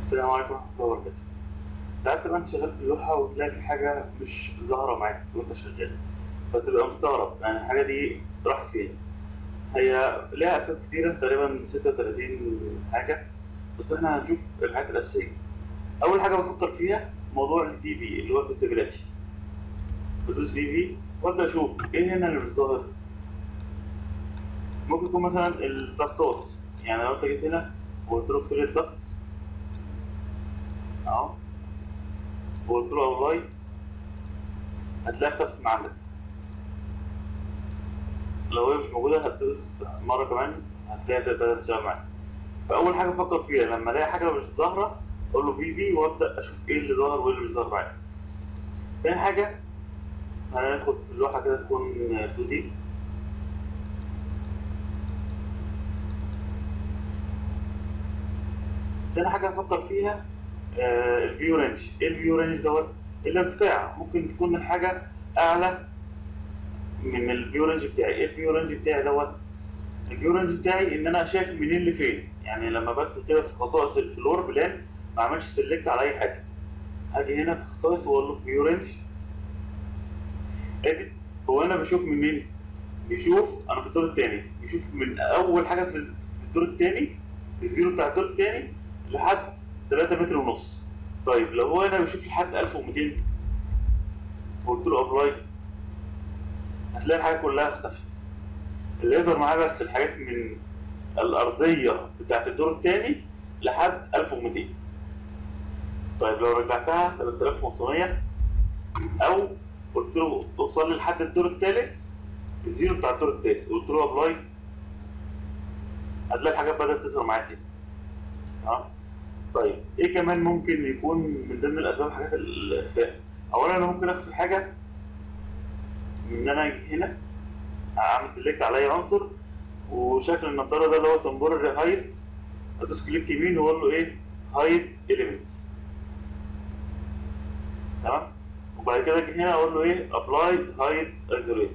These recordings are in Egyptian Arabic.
السلام عليكم ورحمة الله وبركاته. ساعات تبقى انت شغال في اللوحة وتلاقي في حاجة مش ظاهرة معاك وانت شغال فتبقى مستغرب يعني الحاجة دي راحت فين؟ هي ليها أسباب كتيرة تقريبا 36 حاجة بس احنا هنشوف الحاجات الأساسية. أول حاجة بفكر فيها موضوع الفي في اللي هو الفيزيبيليتي. بدوس في في وابدأ أشوف إيه هنا اللي مش ظاهر؟ ممكن يكون مثلا الضغطات يعني لو انت جيت هنا وقلت له اقفل الضغط اهو وقلت له ابلاي هتلاقيها اختفت من عندك لو هي مش موجودة هتدوس مرة كمان هتلاقيها تقدر تشتغل معاك فأول حاجة أفكر فيها لما ألاقي حاجة مش ظاهرة أقول له في في وأبدأ أشوف إيه اللي ظاهر وإيه اللي مش ظاهر معايا تاني حاجة هندخل في اللوحة كده تكون 2 دي تاني حاجة أفكر فيها آه الفيو رينج، إيه الفيو رينج دوت؟ الارتفاع، ممكن تكون الحاجة أعلى من الفيو رينج بتاعي، إيه الفيو رينج بتاعي دوت؟ الفيو رينج بتاعي إن أنا شايف منين لفين، يعني لما بدخل كده في خصائص الفلور بلان ما أعملش سيلكت على أي حاجة. أجي هنا في خصائص وأقول له فيو رينج إديت، هو أنا بشوف منين؟ بيشوف أنا في الدور التاني، بيشوف من أول حاجة في في الدور التاني الزيرو بتاع الدور التاني لحد 3 متر ونص طيب لو هو هنا بيشوف لحد 1200 وقلت له ابلاي هتلاقي الحاجه كلها اختفت اللي يظهر معاه بس الحاجات من الارضيه بتاعت الدور الثاني لحد 1200 طيب لو رجعتها 3500 او قلت له توصل لي لحد الدور الثالث الزيرو بتاع الدور الثالث قلت له ابلاي هتلاقي الحاجات بدات تظهر معاك تاني تمام طيب ايه كمان ممكن يكون من ضمن الاسباب حاجات الاخفاء اولا انا ممكن اخفي حاجه ان انا اجي هنا اعمل سيلكت على اي عنصر وشكل النضاره ده اللي هو تمبورري هايت ادوس كليك يمين واقول له ايه هايد اليمنت تمام وبعد كده اجي هنا اقول له ايه ابلاي هايد ايزوليت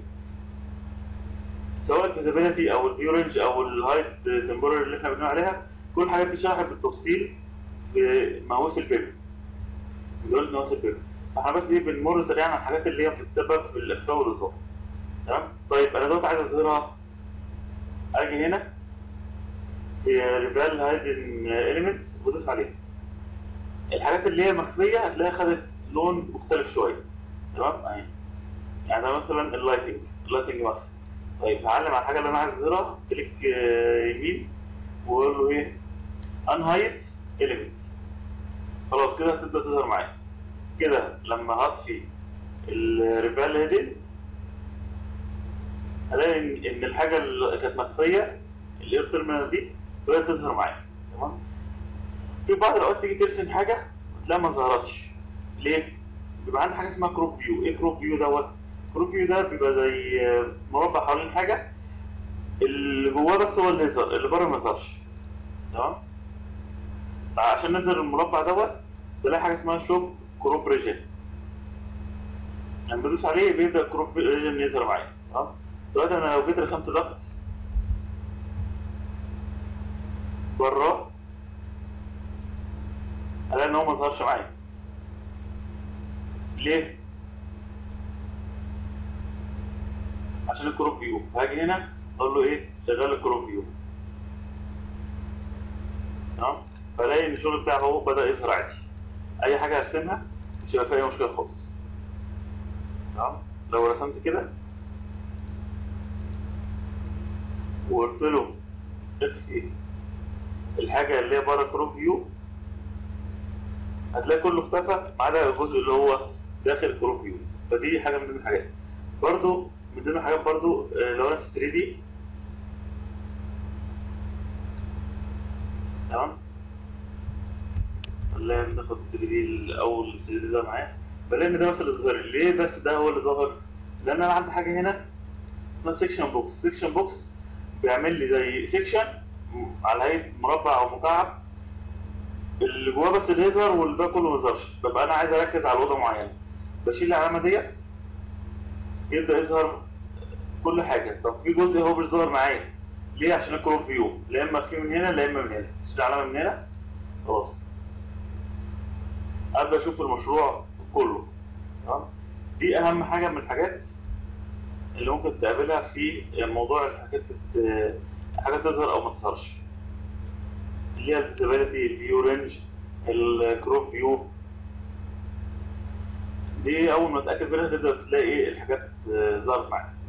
سواء الفيزيبيليتي او الفيو رينج او الهايت تمبورري اللي احنا بنقول عليها كل الحاجات دي شرحت بالتفصيل في مقاوس البيب دول مقاوس البيب فاحنا بس ايه بنمر سريعا على الحاجات اللي هي بتتسبب في الاخفاء والاظهار تمام طيب انا دلوقتي عايز اظهرها اجي هنا في ريفال هايدن اليمنت وادوس عليها الحاجات اللي هي مخفيه هتلاقيها خدت لون مختلف شويه تمام اهي يعني ده مثلا اللايتنج اللايتنج مخفي طيب هعلم على الحاجه اللي انا عايز اظهرها كليك يمين واقول له ايه انهايت اليمنت خلاص كده هتبدا تظهر معايا كده لما هطفي الريفال هيدن هلاقي ان إن الحاجه اللي كانت مخفيه الاير تيرمينال دي بدات تظهر معايا تمام في بعض الاوقات تيجي ترسم حاجه وتلاقيها ما ظهرتش ليه؟ بيبقى عندي حاجه اسمها كروب فيو ايه كروب فيو دوت؟ كروب فيو ده بيبقى زي مربع حوالين حاجه اللي جواه بس هو اللي يظهر اللي بره ما يظهرش تمام عشان نظهر المربع دوت بلاقي حاجه اسمها شوب كروب ريجن لما بدوس عليه بيبدا كروب ريجن يظهر معايا تمام دلوقتي انا لو جيت رسمت ضغط بره الاقي ان هو ما ظهرش معايا ليه؟ عشان الكروب فيو فهاجي هنا اقول له ايه شغال الكروب فيو تمام فلاقي ان الشغل بتاعه هو بدا يظهر عادي اي حاجه ارسمها مش هيبقى فيها اي مشكله خالص تمام لو رسمت كده وقلت له اخفي الحاجه اللي هي بره كروب فيو هتلاقي كله اختفى ما عدا الجزء اللي هو داخل الكروب فيو فدي حاجه من ضمن الحاجات برضو من ضمن الحاجات برضو لو انا في 3 دي تمام خلينا ناخد 3 دي الاول 3 دي ده معايا بلاقي ان ده بس اللي ظاهر ليه بس ده هو اللي ظاهر لان انا عندي حاجه هنا اسمها سيكشن بوكس سيكشن بوكس بيعمل لي زي سيكشن على هيئه مربع او مكعب اللي جواه بس اللي يظهر والباقي كله ما يظهرش ببقى انا عايز اركز على اوضه معينه بشيل العلامه ديت يبدا يظهر كل حاجه طب في جزء هو مش ظاهر معايا ليه عشان الكروب فيو لا اما في من هنا لا اما من هنا شيل العلامه من هنا خلاص ابدا اشوف المشروع كله تمام دي اهم حاجه من الحاجات اللي ممكن تقابلها في موضوع الحاجات الت- حاجه تظهر او ما تظهرش اللي هي الفيزيبيليتي الفيو رينج الكروب فيو دي اول ما تتاكد منها تقدر تلاقي الحاجات آه، ظهرت معاك